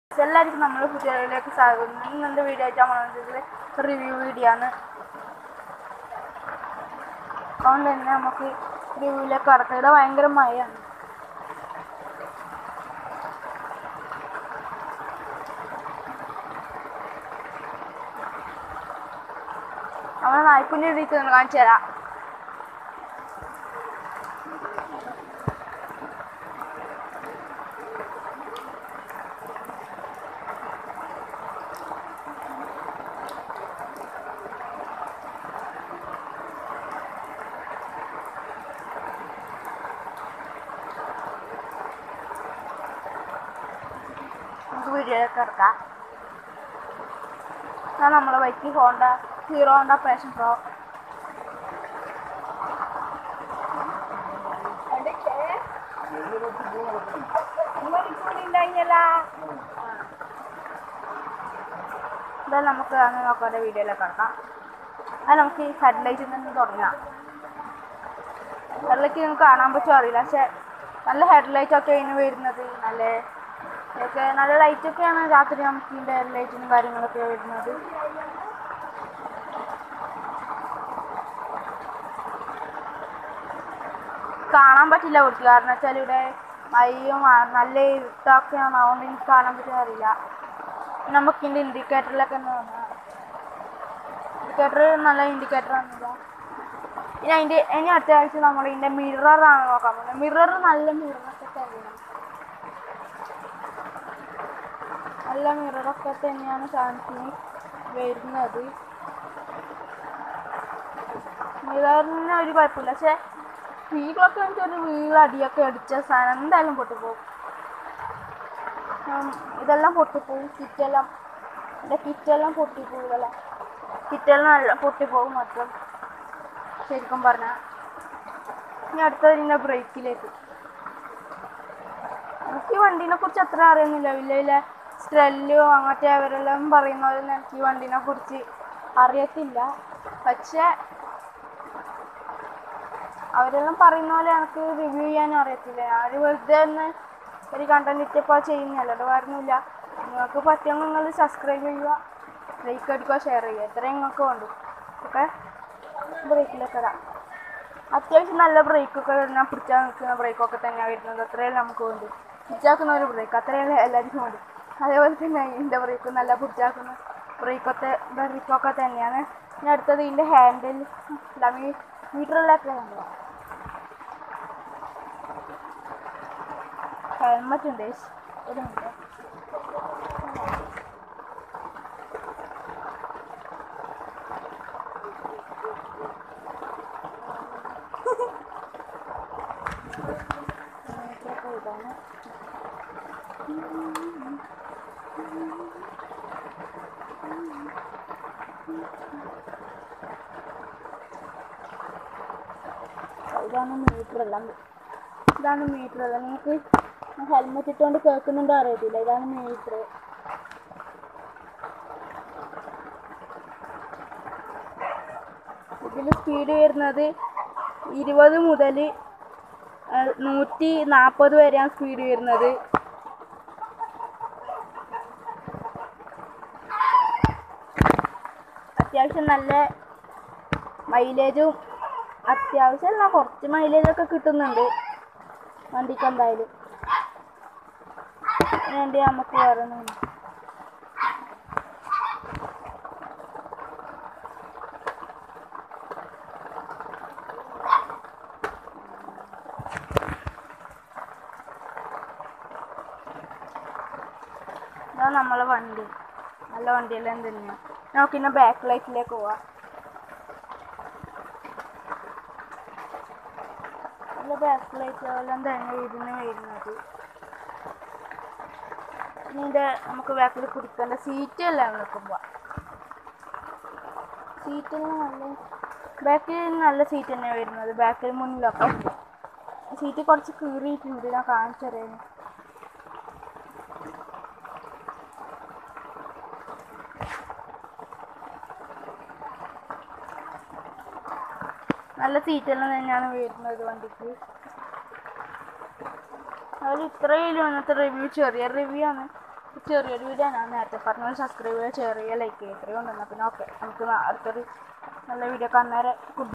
എല്ലാവർക്കും നമ്മൾ പുതിയതിലേക്ക് സ്വാഗതം ഇന്നത്തെ വീഡിയോ ആയിട്ടാണ് വന്നത് റിവ്യൂ വീഡിയോ ആണ് അതുകൊണ്ട് തന്നെ നമുക്ക് റിവ്യൂവിലേക്ക് കടക്കാം ഇവിടെ ഭയങ്കര മഴയാണ് നമ്മൾ നായ്ക്കുഞ്ഞ് ഇടിച്ച് കാണിച്ചു തരാം നമുക്ക് വീഡിയോയിലേക്ക് കിടക്കാം ഇതാണ് നമ്മളെ bike Honda Hero Honda Passion Pro ഇതാ നമുക്ക് അന്ന് നോക്കാതെ വീഡിയോയിലേക്ക് കിടക്കാം അത് നമുക്ക് ഈ ഹെഡ്ലൈറ്റിൽ നിന്ന് തുടങ്ങാം ഹെഡ്ലൈറ്റ് നിങ്ങൾക്ക് കാണാൻ പറ്റുമോ അറിയില്ല പക്ഷെ നല്ല ഹെഡ്ലൈറ്റ് ഒക്കെ അതിന് വരുന്നത് നല്ല ഒക്കെ നല്ല ലൈറ്റൊക്കെയാണ് രാത്രി നമുക്ക് ഇതിൻ്റെ ലൈറ്റിനും കാര്യങ്ങളൊക്കെ വരുന്നത് കാണാൻ പറ്റില്ല കുറച്ച് കാരണം വെച്ചാൽ ഇവിടെ മഴയും ആ നല്ല ഇരുട്ടൊക്കെയാണ് അതുകൊണ്ട് എനിക്ക് കാണാൻ പറ്റുന്ന അറിയില്ല നമുക്ക് ഇതിൻ്റെ ഇൻഡിക്കേറ്ററിലൊക്കെ ഒന്ന് നോക്കാം ഇൻഡിക്കേറ്റർ നല്ല ഇൻഡിക്കേറ്റർ ആണില്ല ഇനി അതിൻ്റെ ഇനി അടുത്ത ആഴ്ച നമ്മൾ ഇതിൻ്റെ മിററാണ് നോക്കാൻ പോകുന്നത് മിറർ നല്ല മിററൊക്കെ തന്നെയാണ് നല്ല മിററൊക്കെ തന്നെയാണ് സാംസങ് വരുന്നത് മിററിന് ഒരു കുഴപ്പമില്ല പക്ഷെ വീലൊക്കെ എനിക്ക് ഒരു വീലടിയൊക്കെ അടിച്ച സാധനം എന്തായാലും പൊട്ടിപ്പോകും ഉം, ഇതെല്ലാം പൊട്ടിപ്പോകും കിറ്റെല്ലാം എൻ്റെ കിറ്റെല്ലാം പൊട്ടിപ്പോകും ഇതെല്ലാം കിറ്റെല്ലാം നല്ല പൊട്ടിപ്പോകും മാത്രം ശരിക്കും പറഞ്ഞാൽ ഇനി അടുത്തത് ഇതിൻ്റെ ബ്രേക്കിലേക്ക് എനിക്ക് ഈ വണ്ടീനെ കുറിച്ച് അത്ര അറിയുന്നില്ല വലിയ വലിയ സ്ട്രെല്ലോ അങ്ങനത്തെ അവരെല്ലാം പറയുന്ന പോലെ ഒന്നും എനിക്ക് ഈ വണ്ടീനെ കുറിച്ച് അറിയത്തില്ല പക്ഷേ അവരെല്ലാം പറയുന്ന പോലെ എനിക്ക് റിവ്യൂ ചെയ്യാനും അറിയത്തില്ല ഞാൻ വെറുതെ ഒന്ന് ഒരു കണ്ടന്റ് ഇട്ടപ്പോൾ ചെയ്യുന്നല്ലോ അത് കാരണമില്ല നിങ്ങൾക്ക് പറ്റുമെങ്കിൽ നിങ്ങൾ സബ്സ്ക്രൈബ് ചെയ്യുക ലൈക്ക് അടിക്കുക ഷെയർ ചെയ്യുക എത്രയും നിങ്ങൾക്ക് വേണ്ടു ഓക്കെ ബ്രേക്കിലൊക്കെ ഇടാം അത്യാവശ്യം നല്ല ബ്രേക്കൊക്കെ ഞാൻ പിടിച്ചാൽ നിൽക്കുന്ന ബ്രേക്കൊക്കെ തന്നെയാണ് വരുന്നത് അത്രയും നമുക്ക് വേണ്ടി പിടിച്ചാക്കുന്ന ഒരു ബ്രേക്ക് അത്രയും എല്ലാവർക്കും വേണ്ടി അതേപോലെ തന്നെ ഇതിൻ്റെ ബ്രേക്ക് നല്ല പിടിച്ചാക്കുന്ന ബ്രേക്കൊക്കെ ബ്രേക്കൊക്കെ തന്നെയാണ് ഇനി അടുത്തത് ഇതിൻ്റെ ഹാൻഡിൽ ഡമി മീറ്ററിലൊക്കെ നമ്മൾ ഹെൽമറ്റ് ഉണ്ട് guys. ഒരു മിനിറ്റ് ഇതൊക്കെ ഇതാണ് ഇതാണ് മീറ്റർ എല്ലാം ഇതാണ് മീറ്റർ എല്ലാം നിങ്ങൾക്ക് ഹെൽമെറ്റ് ഇട്ടുകൊണ്ട് കേൾക്കുന്നുണ്ടോ അറിയത്തില്ല ഇതാണ് മീറ്റർ ഇതിൽ സ്പീഡ് വരുന്നത് ഇരുപത് മുതൽ നൂറ്റി നാൽപ്പത് വരെയാണ് സ്പീഡ് വരുന്നത് അത്യാവശ്യം നല്ല മൈലേജും അത്യാവശ്യമല്ല കുറച്ച് മൈലേജൊക്കെ കിട്ടുന്നുണ്ട് വണ്ടിക്ക് എന്തായാലും വേണ്ടി നമുക്ക് വേറെ ഒന്നും ഇല്ല. ഇതാണ് നമ്മളെ വണ്ടി നല്ല വണ്ടിയെല്ലാം തന്നെയാണ് നമുക്കിന്നെ ബാക്ക് ലൈറ്റിലേക്ക് പോവാം നല്ല ബാക്ക് ലൈറ്റുകളെല്ലാം തന്നെ ഇതിന് വരുന്നത് ഇതിൻ്റെ നമുക്ക് ബാക്കിൽ കുടിക്കേണ്ട സീറ്റ് എല്ലാം നിൽക്കുമ്പോൾ സീറ്റെല്ലാം നല്ല ബാക്കിൽ നല്ല സീറ്റ് തന്നെ വരുന്നത് ബാക്കിൽ മുന്നിലൊക്കെ സീറ്റ് കുറച്ച് കീറിയിട്ടുണ്ട് ഞാൻ കാണിച്ചറിയാൻ നല്ല സീറ്റെല്ലാം തന്നെയാണ് വരുന്നത് വണ്ടിക്ക് അതിൽ ഇത്രയും ഇന്നത്തെ റിവ്യൂ ചെറിയ റിവ്യൂ ആണ് ചെറിയൊരു വീഡിയോ ഞാൻ നേരത്തെ പറഞ്ഞ സബ്സ്ക്രൈബ് ചെയ്യുക ഷെയർ ചെയ്യുക ലൈക്ക് ചെയ്യുക ഇത്രയും കൊണ്ടുവന്നാൽ പിന്നെ ഓക്കെ നമുക്ക് നാ- അടുത്തൊരു നല്ല വീഡിയോ കാണുന്നവരെ ഗുഡ്